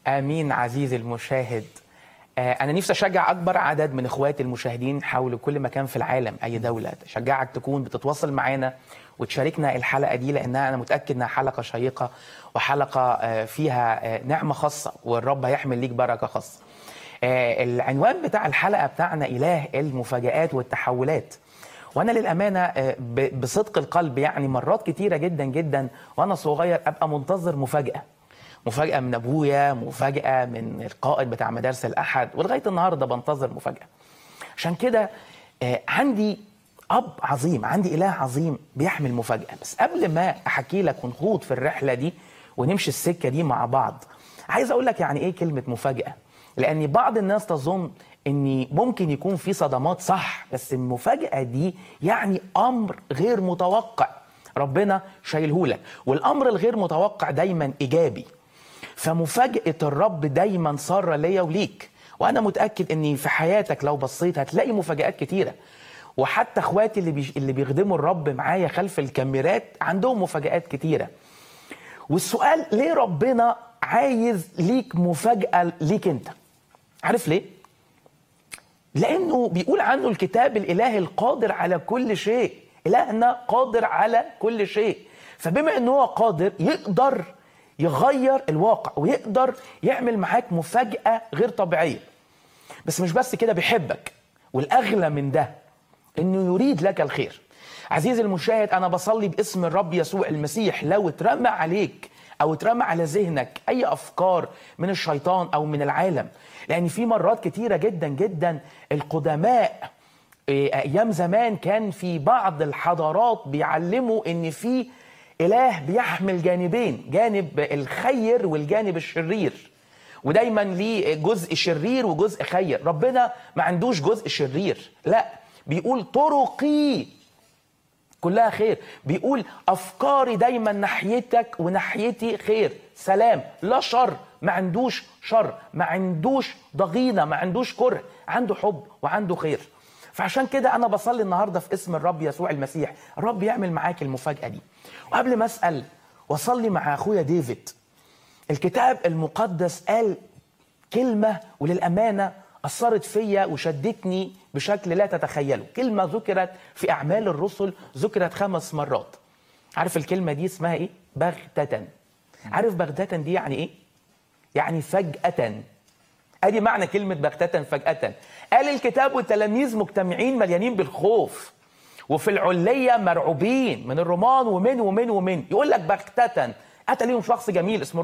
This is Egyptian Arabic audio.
امين عزيزي المشاهد آه، انا نفسي اشجع اكبر عدد من اخواتي المشاهدين حول كل مكان في العالم اي دوله اشجعك تكون بتتواصل معانا وتشاركنا الحلقه دي لانها انا متاكد انها حلقه شيقه وحلقه آه، فيها آه، نعمه خاصه والرب هيحمل ليك بركه خاصه آه، العنوان بتاع الحلقه بتاعنا اله المفاجات والتحولات وانا للامانه آه، ب- بصدق القلب يعني مرات كتيره جدا جدا وانا صغير ابقى منتظر مفاجاه مفاجاه من ابويا مفاجاه من القائد بتاع مدارس الاحد ولغايه النهارده بنتظر مفاجاه عشان كده آه، عندي اب عظيم عندي اله عظيم بيحمل مفاجاه بس قبل ما احكي لك ونخوض في الرحله دي ونمشي السكه دي مع بعض عايز اقول لك يعني ايه كلمه مفاجاه لان بعض الناس تظن ان ممكن يكون في صدمات صح بس المفاجاه دي يعني امر غير متوقع ربنا شايلهولك والامر الغير متوقع دايما ايجابي فمفاجاه الرب دايما ساره ليا وليك وانا متاكد ان في حياتك لو بصيت هتلاقي مفاجات كتيره وحتى اخواتي اللي بيش اللي بيخدموا الرب معايا خلف الكاميرات عندهم مفاجات كتيره والسؤال ليه ربنا عايز ليك مفاجاه ليك انت عارف ليه لانه بيقول عنه الكتاب الاله القادر على كل شيء الهنا قادر على كل شيء فبما انه هو قادر يقدر يغير الواقع ويقدر يعمل معاك مفاجاه غير طبيعيه بس مش بس كده بيحبك والاغلى من ده انه يريد لك الخير عزيزي المشاهد انا بصلي باسم الرب يسوع المسيح لو اترمى عليك او اترمى على ذهنك اي افكار من الشيطان او من العالم لان في مرات كتيره جدا جدا القدماء إيه، ايام زمان كان في بعض الحضارات بيعلموا ان في اله بيحمل جانبين جانب الخير والجانب الشرير ودايما ليه جزء شرير وجزء خير ربنا ما عندوش جزء شرير لا بيقول طرقي كلها خير بيقول افكاري دايما ناحيتك وناحيتي خير سلام لا شر ما عندوش شر ما عندوش ضغينه ما عندوش كره عنده حب وعنده خير فعشان كده انا بصلي النهارده في اسم الرب يسوع المسيح الرب يعمل معاك المفاجاه دي وقبل ما اسال واصلي مع اخويا ديفيد الكتاب المقدس قال كلمة وللأمانة أثرت فيا وشدتني بشكل لا تتخيله كلمة ذكرت في أعمال الرسل ذكرت خمس مرات عارف الكلمة دي اسمها إيه؟ بغتة عارف بغتة دي يعني إيه؟ يعني فجأة ادي معنى كلمة بغتة فجأة قال الكتاب والتلاميذ مجتمعين مليانين بالخوف وفي العلية مرعوبين من الرومان ومن ومن ومن يقول لك بغتة أتى ليهم شخص جميل اسمه